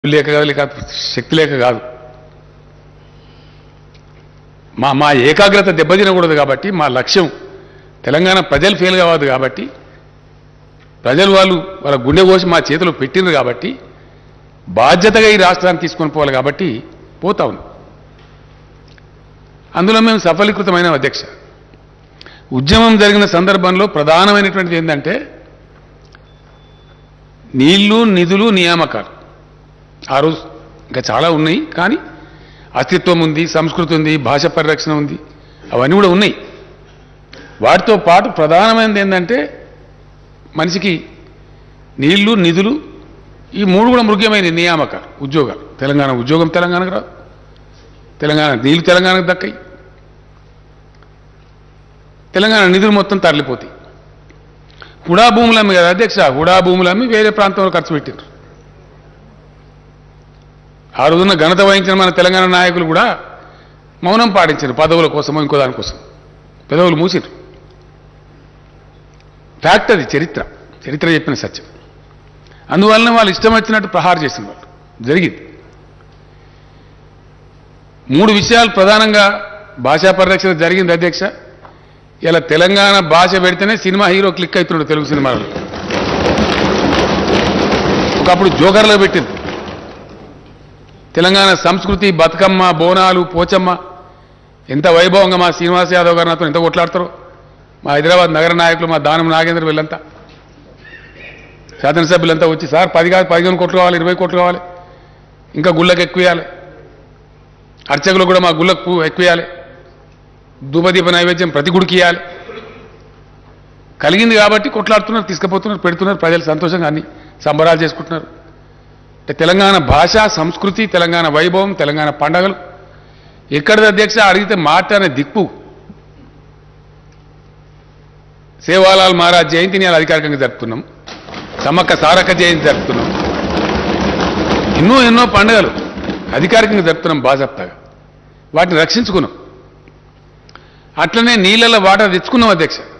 లేక కాదు లేక శక్తి లేక కాదు మా మా ఏకాగ్రత దెబ్బతినకూడదు కాబట్టి మా లక్ష్యం తెలంగాణ ప్రజలు ఫెయిల్ కావద్దు కాబట్టి ప్రజలు వాళ్ళు వాళ్ళ గుండె కోసి మా చేతిలో పెట్టిండ్రు కాబట్టి బాధ్యతగా ఈ రాష్ట్రాన్ని తీసుకొని పోవాలి కాబట్టి పోతా ఉంది అందులో మేము సఫలీకృతమైన అధ్యక్ష ఉద్యమం జరిగిన సందర్భంలో ప్రధానమైనటువంటిది ఏంటంటే నీళ్లు నిధులు నియామకాలు ఆ రోజు ఇంకా చాలా ఉన్నాయి కానీ అస్తిత్వం ఉంది సంస్కృతి ఉంది భాష పరిరక్షణ ఉంది అవన్నీ కూడా ఉన్నాయి వాటితో పాటు ప్రధానమైనది ఏంటంటే మనిషికి నీళ్లు నిధులు ఈ మూడు కూడా ముఖ్యమైన నియామకాలు ఉద్యోగాలు తెలంగాణ ఉద్యోగం తెలంగాణకు రాదు తెలంగాణ నీళ్లు తెలంగాణకు దక్కాయి తెలంగాణ నిధులు మొత్తం తరలిపోతాయి హుడా భూములు అమ్మి కదా అధ్యక్ష హుడా భూములు అమ్మి వేరే ప్రాంతంలో ఖర్చు పెట్టారు ఆ రోజున ఘనత వహించిన మన తెలంగాణ నాయకులు కూడా మౌనం పాటించారు పదవుల కోసమో ఇంకో దానికోసం పెదవులు మూసిరు ఫ్యాక్ట్ అది చరిత్ర చరిత్ర చెప్పిన సత్యం అందువలన వాళ్ళు ఇష్టం వచ్చినట్టు ప్రహార చేసిన వాళ్ళు జరిగింది మూడు విషయాలు ప్రధానంగా భాషా పరిరక్షణ జరిగింది అధ్యక్ష ఇలా తెలంగాణ భాష పెడితేనే సినిమా హీరో క్లిక్ అవుతున్నాడు తెలుగు సినిమాలో ఒకప్పుడు జోకర్లో పెట్టింది తెలంగాణ సంస్కృతి బతుకమ్మ బోనాలు పోచమ్మ ఎంత వైభవంగా మా శ్రీనివాస్ యాదవ్ గారు నాతో ఎంత కొట్లాడతారు మా హైదరాబాద్ నగర నాయకులు మా దానం నాగేంద్ర వీళ్ళంతా శాసనసభ్యులంతా వచ్చి సార్ పది కాదు పదిహేను కోట్లు కావాలి ఇరవై కోట్లు కావాలి ఇంకా గుళ్ళకి ఎక్కువ ఇవ్వాలి అర్చకులు కూడా మా గుళ్ళకు పువ్వు ఎక్కువ ఇవ్వాలి ధూపదీప నైవేద్యం ప్రతి గుడికి ఇవ్వాలి కలిగింది కాబట్టి కొట్లాడుతున్నారు తీసుకుపోతున్నారు పెడుతున్నారు ప్రజలు సంతోషంగా అన్ని సంబరాలు చేసుకుంటున్నారు అంటే తెలంగాణ భాష సంస్కృతి తెలంగాణ వైభవం తెలంగాణ పండగలు ఎక్కడిది అధ్యక్ష అడిగితే మాట అనే దిక్కు సేవాలాల్ మహారాజ్ జయంతిని అలా అధికారికంగా జరుపుతున్నాం సమ్మక్క సారక్క జయంతి జరుపుతున్నాం ఎన్నో ఎన్నో పండుగలు అధికారికంగా జరుపుతున్నాం బాజాప్తాగా వాటిని రక్షించుకున్నాం అట్లనే నీళ్ళల్లో వాటర్ తెచ్చుకున్నాం అధ్యక్ష